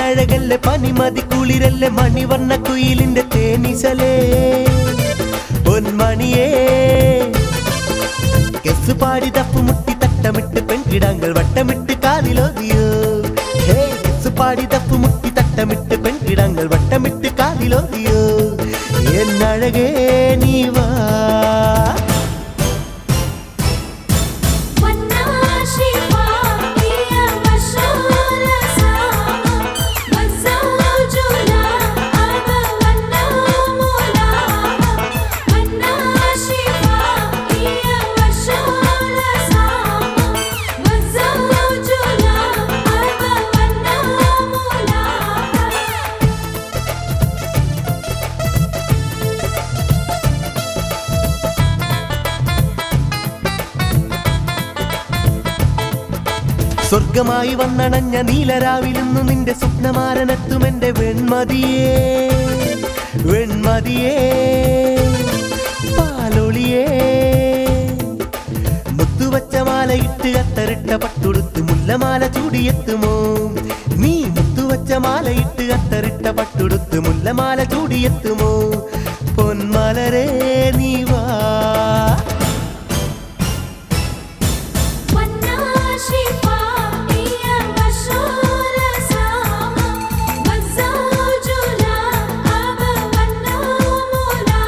അഴകല്ലേ പനിമതി കുളിരല്ലേ മണിവർണ്ണ കുയിലിന്റെ തേനിസലേ പൊന്മണിയേ കെസ് പാടി തപ്പ് മുട്ടി തട്ടമിട്ട് പെൺകിടാങ്ങൾ വട്ടമിട്ട് കാതിലോതിയോ ഹേ കെസ് പാടി തപ്പ് മുട്ടി തട്ടമിട്ട് പെൺകിടാങ്ങൾ വട്ടമിട്ട് കാതിലോതിയോ എന്നഴകേ നീ വാ والناشفة هي مشهور ساعة والزوج لا أبا والنوم لا والناشفة هي مشهور ساعة والزوج لا أبا والنوم لا സ്വർഗമായി വന്നണഞ്ഞ നീലരാവിലുന്നു നിന്റെ സ്വപ്നമാരനെത്തും എന്റെ വെൺമതിയേ വെൺമതിയേ പാലൊളിയേ മുത്തുവച്ച മാലയിട്ട് അത്തറിട്ട പട്ടുടുത്ത് മുല്ലമാല ചൂടിയെത്തുമോ നീ മുത്തുവച്ച മാലയിട്ട് അത്തറിട്ട പട്ടുടുത്ത് മുല്ലമാല ചൂടിയെത്തുമോ പൊന്മലരേ നീ വാ والناشفة هي مشهور ساعة والزوج لا أبا والنوم لا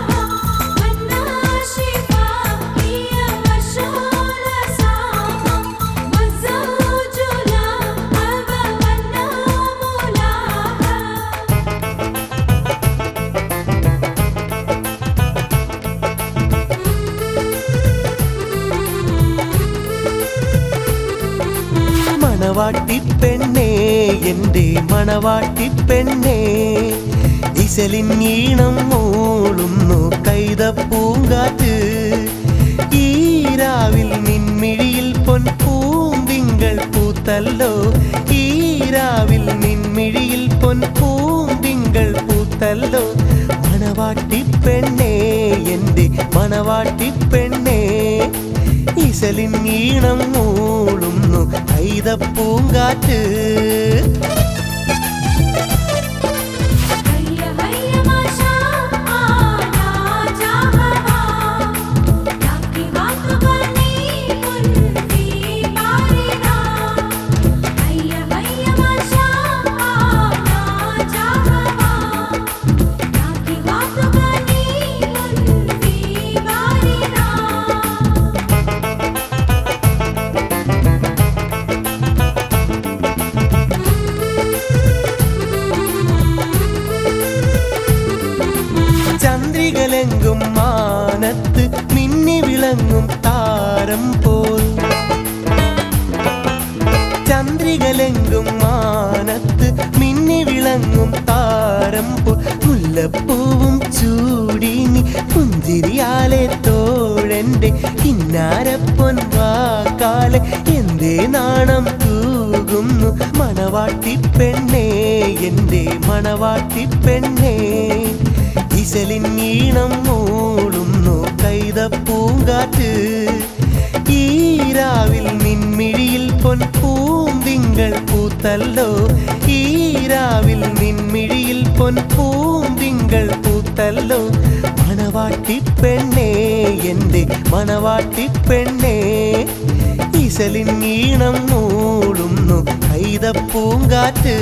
والناشفة هي مشهور ساعة والزوج لا أبا والنوم لا മണവാട്ടി പെണ്ണേ എന്റെ മണവാട്ടി പെണ്ണേ ഇസലിൻ ഈണം മൂളുന്നു കൈത പൂങ്കാറ്റ് ഈരാവിൽ നിൻമിഴിയിൽ പൊൻ പൂന്തിങ്കൾ പൂത്തല്ലോ ഈരാവിൽ നിൻമിഴിയിൽ പൊൻ പൂന്തിങ്കൾ പൂത്തല്ലോ മണവാട്ടി പെണ്ണേ എന്റെ മണവാട്ടി പെണ്ണേ ഇസലിൻ ഈണം മൂളുന്നു കൈത പൂങ്കാറ്റ് هيا هيا ما شاء الله جاهها لكن غضبني كل في بارنا هيا هيا ما شاء الله جاهها لكن غضبني كل في بارنا ചന്ദ്രികലെങ്കും മാനത്ത് മിന്നി വിളങ്ങും താരം പോൽ ചന്ദ്രികലെങ്കും മാനത്ത് മിന്നി വിളങ്ങും താരം പോൽ മുല്ലപ്പൂവും ചൂടിനി പുഞ്ചിരിയാലെ തോഴന്റെ കിന്നാരപ്പൊൻ വാക്കാലെ എന്തേ നാണം തൂകുന്നു മണവാട്ടി പെണ്ണേ എന്റെ മണവാട്ടി പെണ്ണേ ഇസലിൻ ഈണം മൂളുന്നു കൈത പൂങ്കാറ്റ് ഈരാവിൽ നിൻമിഴിയിൽ പൊൻ പൂന്തിങ്കൾ പൂത്തല്ലോ ഈരാവിൽ നിൻമിഴിയിൽ പൊൻ പൂന്തിങ്കൾ പൂത്തല്ലോ മണവാട്ടി പെണ്ണേ എന്റെ മണവാട്ടി പെണ്ണേ ഇസലിൻ ഈണം മൂളുന്നു കൈത പൂങ്കാറ്റ്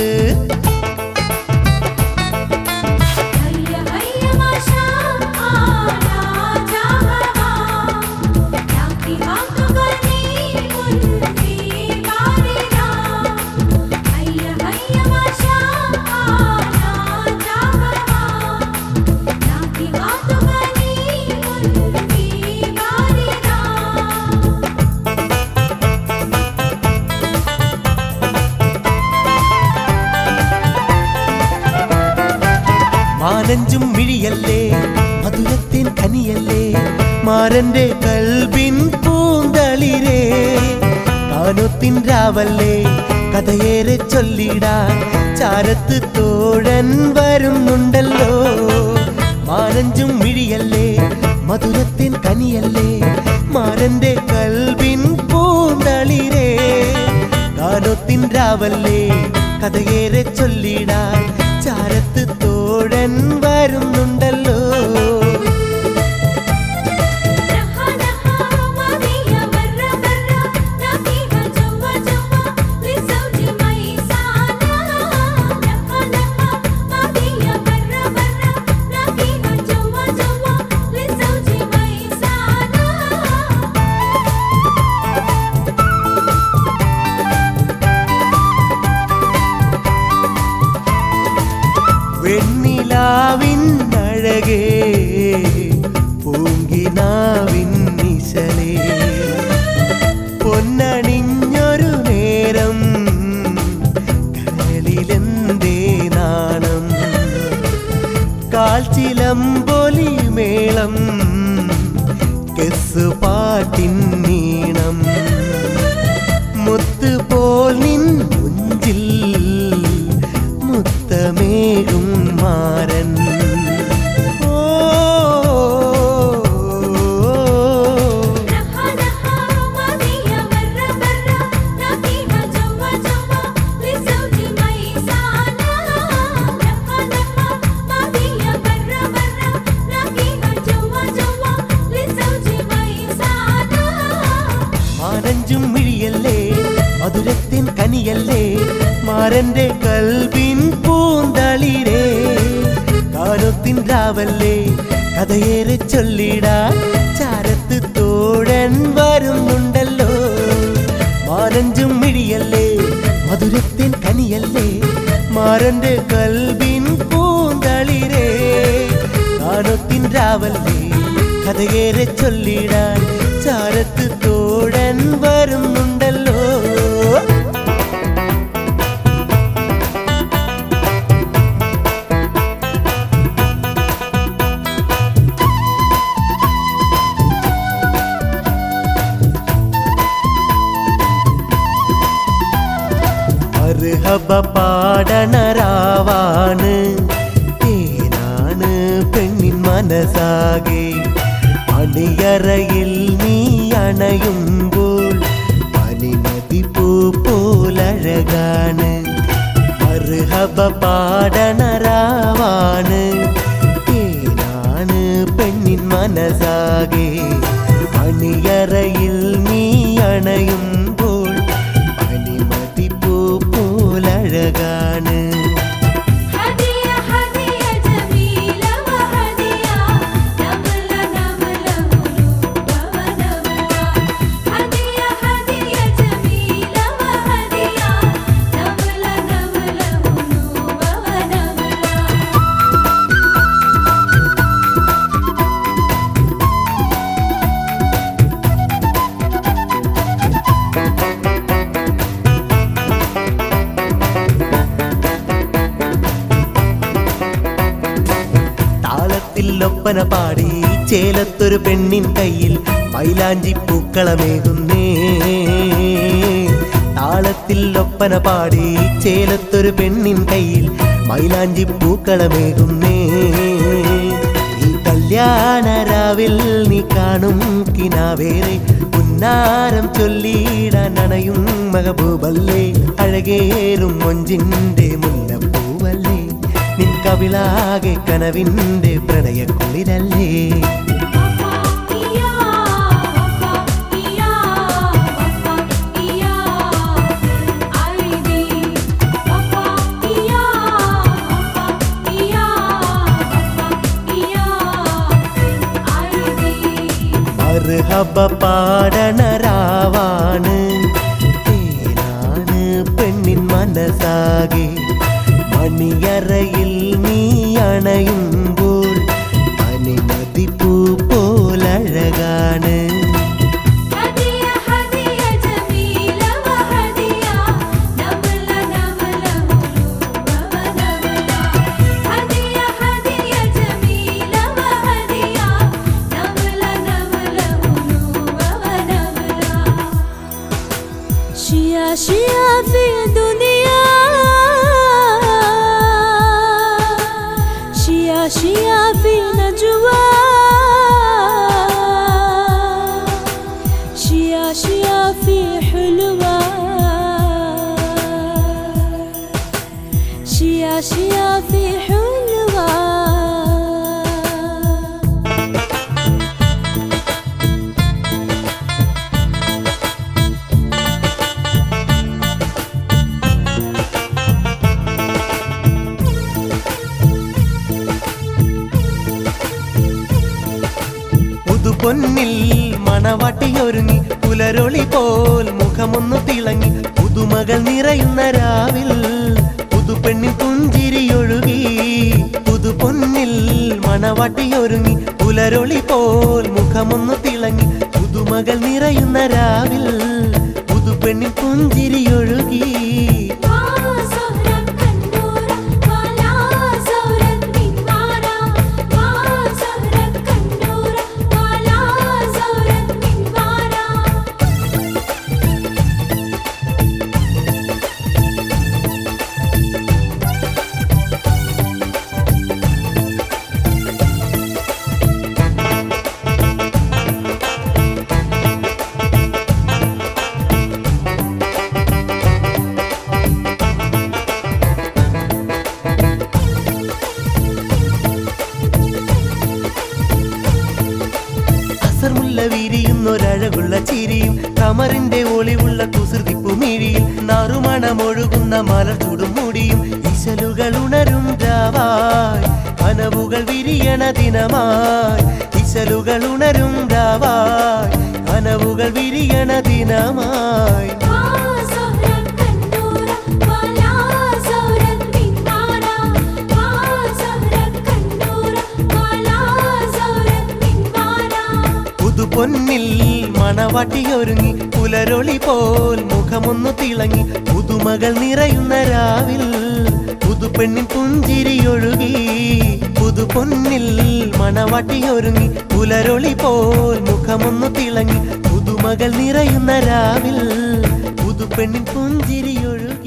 هيا هيا ما شاء الله جاهها لكن غضبني كل في بارنا هيا هيا ما شاء الله جاهها لكن غضبني كل في بارنا മാനഞ്ചും മിഴിയല്ലേ മധുരത്തിൻ കനിയല്ലേ മാരന്റെ കൽബിൻ പൂന്തളിരേ കാനൊത്തിൻ രാവല്ലേ കഥയേറെ ചൊല്ലിടാൻ ചാരത്ത് തോഴൻ വരുന്നുണ്ടല്ലോ മാനഞ്ചും മിഴിയല്ലേ മധുരത്തിൻ കനിയല്ലേ മാരന്റെ കൽബിൻ പൂന്തളിരേ കാനൊത്തിൻ രാവല്ലേ കഥയേറെ ചൊല്ലിടാൻ ചാരത്ത് തോഴൻ വരുന്നുണ്ടല്ലോ रहा रहा मादिया बर्रा बर्रा नाकीहा जवा जवा लिसौजी मैसाना रहा रहा मादिया बर्रा बर्रा नाकीहा जवा जवा लिसौजी मैसाना വെണ്ണിലാവിൻ അഴകേ പൂങ്കിനാവിൻ നിശലേ പൊന്നണിഞ്ഞൊരു നേരം കരളിലെന്തേ നാണം കാൽച്ചിലമ്പൊലി മേളം കെസ് പാട്ടിൻ നീണം മുത്തുപോൽ നിൻ മുഞ്ചിൽ മുത്തമേകും മാരൻ ഓ रहा रहा मादिया बर्रा बर्रा नाकीहा जवा जवा लिसौजी मैसाना रहा रहा मादिया बर्रा बर्रा नाकीहा जवा जवा लिसौजी मैसाना മാനഞ്ചും മിഴിയല്ലേ മധുരത്തിൻ കനിയല്ലേ മാരന്റെ കൽവിൻ പൂന്തളിരേ കാലത്തിൻ രാവല്ലേ കഥയേറെ ചൊല്ലിടാ ചാരത്ത് തോഴൻ വരുന്നുണ്ടല്ലോ മാനഞ്ചും മിഴിയല്ലേ മധുരത്തിൻ കനിയല്ലേ മാരന്റെ കൽവിൻ പൂന്തളിരേ കാലത്തിൻ രാവല്ലേ കഥയേറെ ചൊല്ലിടാൻ ചാരത്ത് തോഴൻ വരുന്നുണ്ടല്ലോ മർഹബ പാടണരാവാണ് തേനാണ് പെണ്ണിൻ മനസാകെ അണിയറയിൽ നീ അണയുമ്പോൾ പനിനദി പൂ പോലഴകാണ് മർഹബ പാടണരാവാണ് തേനാണ് പെണ്ണിൻ മനസാകെ അണിയറയിൽ നീ അണയുമ്പോൾ പനിമതി പൂ പോലഴകാണ് هدية هدية جميلة وهدية نملة نملة قلوبها ونملة هدية هدية جميلة وهدية نملة نملة قلوبها ونملة താളത്തിൽ ഒപ്പന പാടി ചേലത്തൊരു പെണ്ണിൻ കയ്യിൽ മൈലാഞ്ചി പൂക്കളമേകുന്നേ താളത്തിൽ ഒപ്പന പാടി ചേലത്തൊരു പെണ്ണിൻ കയ്യിൽ മൈലാഞ്ചി പൂക്കളമേകുന്നേ ഈ കല്യാണരാവിൽ നീ കാണും കിനാവേറെ ഉന്നാരം ചൊല്ലിടാൻ അണയും മഹബൂബല്ലേ അഴകേറും മൊഞ്ചിന്റെ മുല്ലപ്പൂവല്ലേ നിൻ കവിളാകെ കനവിന്റെ പ്രണയക്കുളിരല്ലേ وفا يا وفا يا وفا يا عيدي وفا يا وفا يا وفا يا عيدي മർഹബ പാടണരാവാണ് തേനാണ് പെണ്ണിൻ മനസാകെ മണിയറയിൽ നീ അണയുമ്പോൾ പനിമതി പൂ പോലഴകാണ് هدية هدية جميلة وهدية نملة نملة قلوبها ونملة هدية هدية جميلة وهدية نملة نملة قلوبها ونملة شيا شيا في الدنيا شيا شيا في نجوى شيا شيا في حلوة പുതുപൊന്നിൽ മണവാട്ടിയൊരുങ്ങി പുലരൊളി പോൽ മുഖമൊന്നു തിളങ്ങി പുതുമകൾ നിറയുന്ന രാവിൽ പുതുപെണ്ണിൻ പുഞ്ചിരിയൊഴുകി പുതുപൊന്നിൽ മണവാട്ടിയൊരുങ്ങി പുലരൊളി പോൽ മുഖമൊന്നു തിളങ്ങി പുതുമകൾ നിറയുന്ന രാവിൽ പുതുപെണ്ണിൻ പുഞ്ചിരിയൊഴുകി വാ സഹ്റം കണ്ണൂര വാലാ സൗരത് മിൻവാര വാ സഹ്റം കണ്ണൂര വാലാ സൗരത് മിൻവാര അസർമുല്ല വിരിയുന്നൊരഴകുള്ള ചിരിയും കമറിന്റെ ഒളിവുള്ള കുസൃതിപ്പുമിഴിയും നാറുമണമൊഴുകുന്ന മലർ ചുടും മുടിയും ഇശലുകൾ ഉണരും രാവായി കനവുകൾ വിരിയണ ദിനമായി ഇശലുകൾ ഉണരും രാവായി കനവുകൾ വിരിയണ ദിനമായി വാ സഹ്റം കണ്ണൂര വാലാ സൗരത് മിൻവാര വാ സഹ്റം കണ്ണൂര വാലാ സൗരത് മിൻവാര പുതുപൊന്നിൽ മണവാട്ടിയൊരുങ്ങി പുലരൊളി പോൽ മുഖമൊന്നു തിളങ്ങി പുതുമകൾ നിറയുന്ന രാവിൽ പുതുപെണ്ണിൻ പുഞ്ചിരിയൊഴുകി പുതുപൊന്നിൽ മണവാട്ടിയൊരുങ്ങി പുലരൊളി പോൽ മുഖമൊന്നു തിളങ്ങി പുതുമകൾ നിറയുന്ന രാവിൽ പുതുപെണ്ണിൻ പുഞ്ചിരിയൊഴുകി